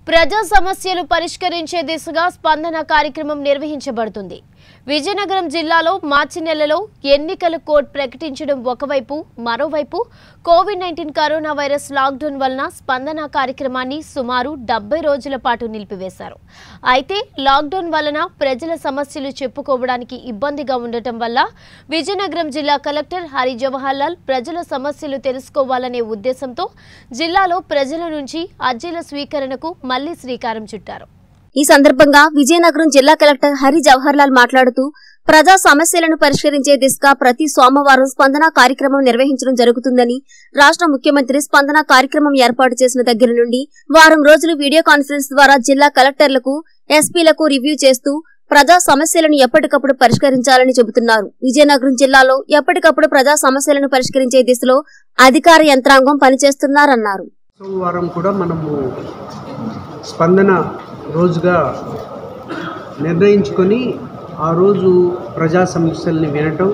ప్రజా సమస్యలు పరిష్కరించే దిశగా స్పందన కార్యక్రమం నిర్వహించబడుతుంది విజయనగరం జిల్లాలో మార్చి నెలలో ఎన్నికల కోడ్ ప్రకటించడం ఒకవైపు మరోవైపు covid nineteen corona virus lockdown వలన స్పందన కార్యక్రమాన్ని సుమారు డెబ్బై రోజుల పాటు నిలిపివేశారు అయితే లాక్డౌన్ వలన ప్రజల సమస్యలు చెప్పుకోవడానికి ఇబ్బందిగా ఉండటం వల్ల విజయనగరం జిల్లా కలెక్టర్ హరి జవహర్ లాల్ ప్రజల సమస్యలు తెలుసుకోవాలనే ఉద్దేశంతో జిల్లాలో ప్రజల నుంచి అర్జీల స్వీకరణకు మళ్లీ శ్రీకారం చుట్టారు ఈ సందర్భంగా విజయనగరం జిల్లా కలెక్టర్ హరి జవహర్ లాల్ మాట్లాడుతూ ప్రజా సమస్యలను పరిష్కరించే దిశగా ప్రతి సోమవారం స్పందన కార్యక్రమం నిర్వహించడం జరుగుతుందని రాష్ట్ర ముఖ్యమంత్రి స్పందన కార్యక్రమం ఏర్పాటు చేసిన దగ్గర నుండి వారం రోజులు వీడియో కాన్ఫరెన్స్ ద్వారా జిల్లా కలెక్టర్లకు ఎస్పీలకు రివ్యూ చేస్తూ ప్రజా సమస్యలను ఎప్పటికప్పుడు పరిష్కరించాలని చెబుతున్నారు విజయనగరం జిల్లాలో ఎప్పటికప్పుడు ప్రజా సమస్యలను పరిష్కరించే దిశలో అధికార యంత్రాంగం పనిచేస్తున్నారన్నారు సోమవారం కూడా మనము స్పందన రోజుగా నిర్ణయించుకొని ఆ రోజు ప్రజా సమస్యల్ని వినటం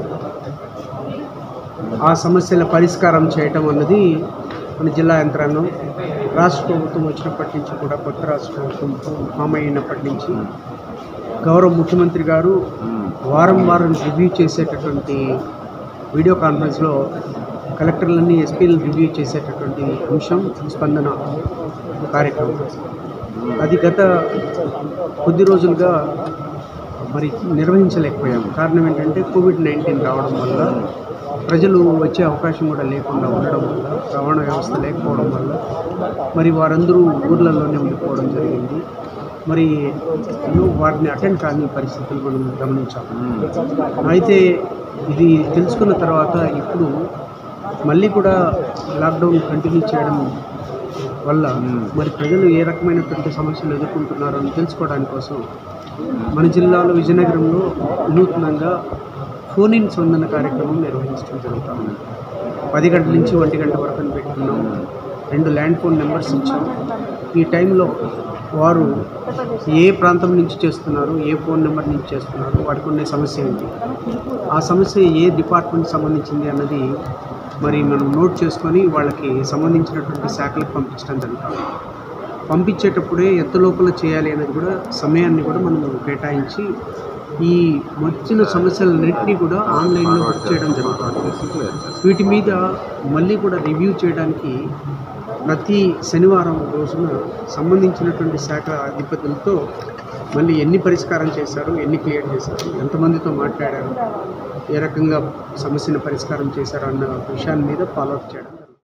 ఆ సమస్యల పరిష్కారం చేయటం అన్నది మన జిల్లా యంత్రాంగం రాష్ట్ర ప్రభుత్వం వచ్చినప్పటి నుంచి కూడా కొత్త రాష్ట్ర ప్రభుత్వం ఫామ్ అయినప్పటి నుంచి గౌరవ ముఖ్యమంత్రి గారు వారం వారం రివ్యూ చేసేటటువంటి వీడియో కాన్ఫరెన్స్లో కలెక్టర్లన్నీ ఎస్పీలను రివ్యూ చేసేటటువంటి అంశం స్పందన కార్యక్రమం అది గత కొద్ది రోజులుగా మరి నిర్వహించలేకపోయాం కారణం ఏంటంటే కోవిడ్ నైన్టీన్ రావడం వల్ల ప్రజలు వచ్చే అవకాశం కూడా లేకుండా ఉండడం వల్ల రవాణా వ్యవస్థ లేకపోవడం వల్ల మరి వారందరూ ఊర్లలోనే ఉండిపోవడం జరిగింది మరి ఎన్నో వాటిని అటెండ్ కాని పరిస్థితులు మనం గమనించాం అయితే ఇది తెలుసుకున్న తర్వాత ఇప్పుడు మళ్ళీ కూడా లాక్డౌన్ కంటిన్యూ చేయడం వల్ల మరి ప్రజలు ఏ రకమైనటువంటి సమస్యలు ఎదుర్కొంటున్నారో అని తెలుసుకోవడానికి కోసం మన జిల్లాలో విజయనగరంలో నూతనంగా ఫోన్ ఇన్ స్పందన కార్యక్రమం నిర్వహించడం జరుగుతూ ఉంది పది గంటల నుంచి ఒంటి గంట వరకు అని పెట్టుకున్నాం రెండు ల్యాండ్ ఫోన్ నెంబర్స్ ఇచ్చాం ఈ టైంలో వారు ఏ ప్రాంతం నుంచి చేస్తున్నారు ఏ ఫోన్ నెంబర్ నుంచి చేస్తున్నారు వాటికి ఉన్న సమస్య ఏంటి ఆ సమస్య ఏ డిపార్ట్మెంట్ సంబంధించింది అన్నది మరి మనం నోట్ చేసుకొని వాళ్ళకి సంబంధించినటువంటి శాఖలకు పంపించడం జరుగుతుంది పంపించేటప్పుడే ఎంత లోపల చేయాలి అనేది కూడా సమయాన్ని కూడా మనం కేటాయించి ఈ వచ్చిన సమస్యలన్నింటినీ కూడా ఆన్లైన్లో వర్క్ చేయడం జరుగుతుంది వీటి మీద మళ్ళీ కూడా రివ్యూ చేయడానికి ప్రతి శనివారం రోజున సంబంధించినటువంటి శాఖ అధిపతులతో మళ్ళీ ఎన్ని పరిష్కారం చేశారు ఎన్ని క్లియర్ చేశారు ఎంతమందితో మాట్లాడారు ఏ రకంగా సమస్యను పరిష్కారం చేశారు అన్న విషయాన్ని మీద ఫాలోఅప్ చేయడం